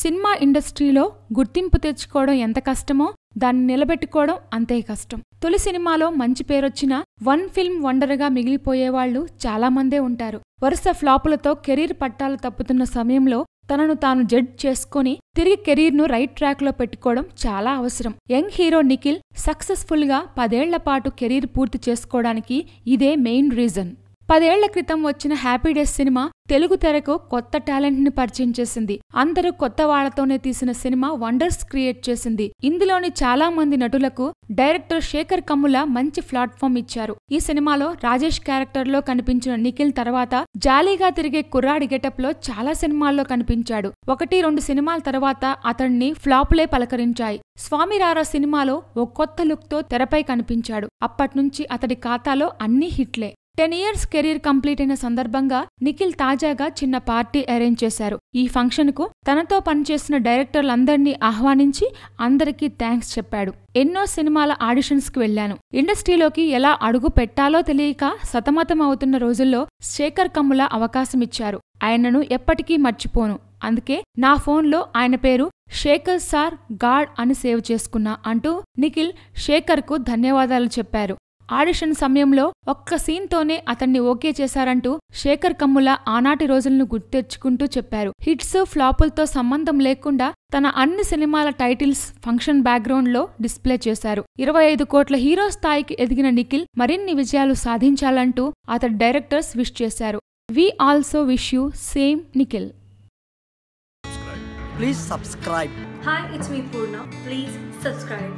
Cinema ఇండస్ట్రీలో గుర్తింపు తెచ్చుకోవడం ఎంత కష్టమో దాన్ని నిలబెట్టుకోవడం అంతే కష్టం తొలి సినిమాలో మంచి పేరొచ్చినా వన్ ఫిల్మ్ వండర్గా మిగిలిపోయేవాళ్లు చాలామందే ఉంటారు వరుస ఫ్లాపులతో కెరీర్ పట్టాలు తప్పుతున్న సమయంలో తనను తాను జడ్జ్ చేసుకొని తిరిగి కెరీర్ను రైట్ ట్రాక్లో పెట్టుకోవడం చాలా అవసరం యంగ్ హీరో నిఖిల్ సక్సెస్ఫుల్గా పదేళ్ల పాటు కెరీర్ పూర్తి చేసుకోవడానికి ఇదే మెయిన్ రీజన్ పదేళ్ల క్రితం వచ్చిన హ్యాపీ డేస్ సినిమా తెలుగు తెరకు కొత్త టాలెంట్ ని పరిచయం చేసింది అందరూ కొత్త వాళ్లతోనే తీసిన సినిమా వండర్స్ క్రియేట్ చేసింది ఇందులోని చాలా మంది నటులకు డైరెక్టర్ శేఖర్ కమ్ముల మంచి ప్లాట్ఫామ్ ఇచ్చారు ఈ సినిమాలో రాజేష్ క్యారెక్టర్ లో కనిపించిన నిఖిల్ తర్వాత జాలీగా తిరిగే కుర్రాడి గెటప్ లో చాలా సినిమాల్లో కనిపించాడు ఒకటి రెండు సినిమాల తర్వాత అతన్ని ఫ్లాపులే పలకరించాయి స్వామి రారా సినిమాలో ఓ కొత్త లుక్ తో తెరపై కనిపించాడు అప్పట్నుంచి అతడి ఖాతాలో అన్ని హిట్లే టెన్ ఇయర్స్ కెరీర్ కంప్లీట్ అయిన సందర్భంగా నిఖిల్ తాజాగా చిన్న పార్టీ అరేంజ్ చేశారు ఈ ఫంక్షన్కు తనతో పనిచేసిన డైరెక్టర్లందర్నీ ఆహ్వానించి అందరికీ థ్యాంక్స్ చెప్పాడు ఎన్నో సినిమాల ఆడిషన్స్కి వెళ్లాను ఇండస్ట్రీలోకి ఎలా అడుగు పెట్టాలో తెలియక సతమతం అవుతున్న రోజుల్లో శేఖర్ కమ్ముల అవకాశమిచ్చారు ఆయనను ఎప్పటికీ మర్చిపోను అందుకే నా ఫోన్లో ఆయన పేరు శేఖర్ సార్ గాడ్ అని సేవ్ చేసుకున్నా అంటూ నిఖిల్ శేఖర్కు ధన్యవాదాలు చెప్పారు ఆడిషన్ సమయంలో ఒక్క సీన్తోనే అతన్ని ఓకే చేశారంటూ శేఖర్ కమ్ముల ఆనాటి రోజులను గుర్తెచ్చుకుంటూ చెప్పారు హిట్స్ ఫ్లాపులతో సంబంధం లేకుండా తన అన్ని సినిమాల టైటిల్స్ ఫంక్షన్ బ్యాక్గ్రౌండ్లో డిస్ప్లే చేశారు ఇరవై ఐదు కోట్ల హీరో స్థాయికి ఎదిగిన నిఖిల్ మరిన్ని విజయాలు సాధించాలంటూ అతడి డైరెక్టర్స్ విష్ చేశారు we also wish you same Nikhil Please subscribe. Hi, it's me Purna. Please subscribe.